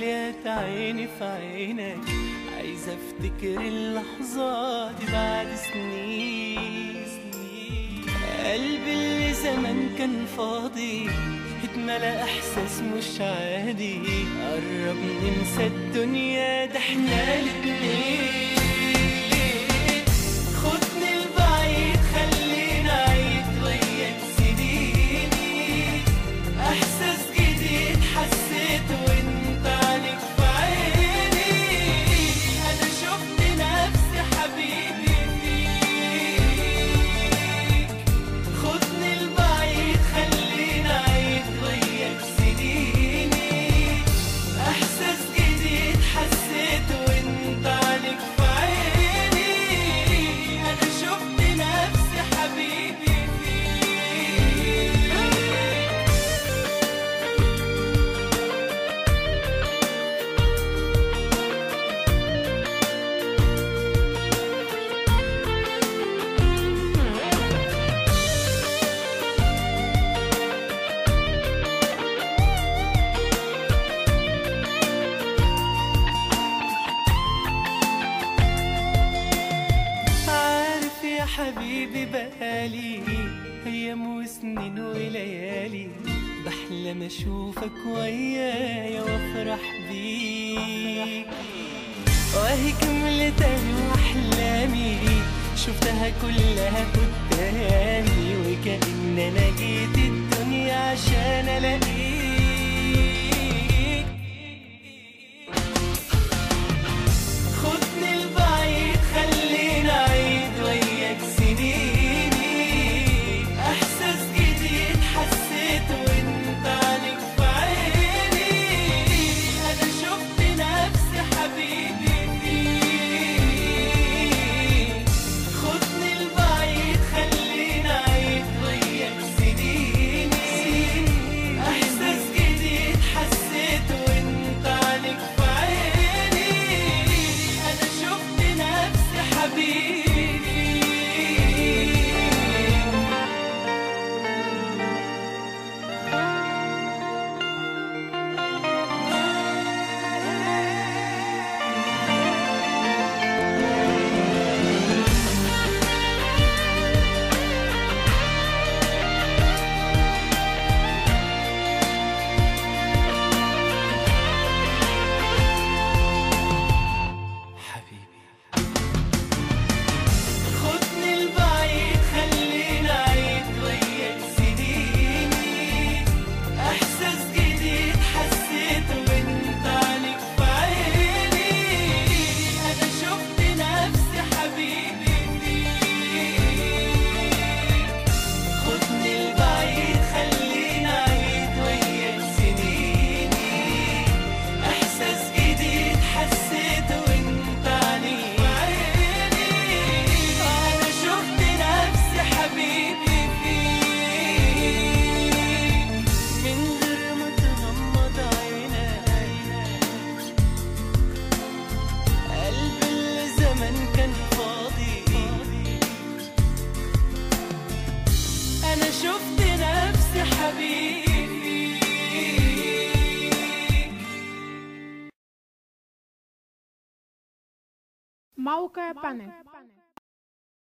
مليت عيني في عينك عايز افتكر اللحظات دي بعد سنين قلبي اللي زمان كان فاضي اتملى احساس مش عادي قرب ننسى الدنيا ده احنا الاتنين خدني البعيد خلينا عيد وياك سنيني احساس جديد حسيته وانت عليك في عيني انا شفت نفسي حبيبي فيك خدني البعيد خلينا عيد وياك سنيني احساس جديد حسيته وانت عليك في عيني انا شفت نفسي حبيبي فيك عارف يا حبيبي بقالي ايام وسنين وليالي بحلم اشوفك ويايا وافرح بيك وهي كملت ايوه احلامي شفتها كلها قدامي وكأن انا جيت الدنيا عشان الاقيك خدني البعيد خلينا عيد وياك سنيني احساس جديد حسيته وانت عليك في عيني انا شفت نفسي حبيبي فيك خدني البعيد خلينا عيد وياك سنيني احساس جديد حسيته وانت عليك في عيني انا شفت نفسي حبيبي حبيبي خدني البعيد خلينا عيد وياك سنيني احساس جديد حسيته وانت عليك في عيني انا شفت نفسي حبيبي فيك خدني البعيد خلينا عيد وياك سنيني احساس جديد حسيته وانت عليك في عيني انا شفت نفسي حبيبي فيك من غير ما تغمض عينك قلبي اللي زمان كان فاضي انا شفت نفسي حبيبي موقع بانل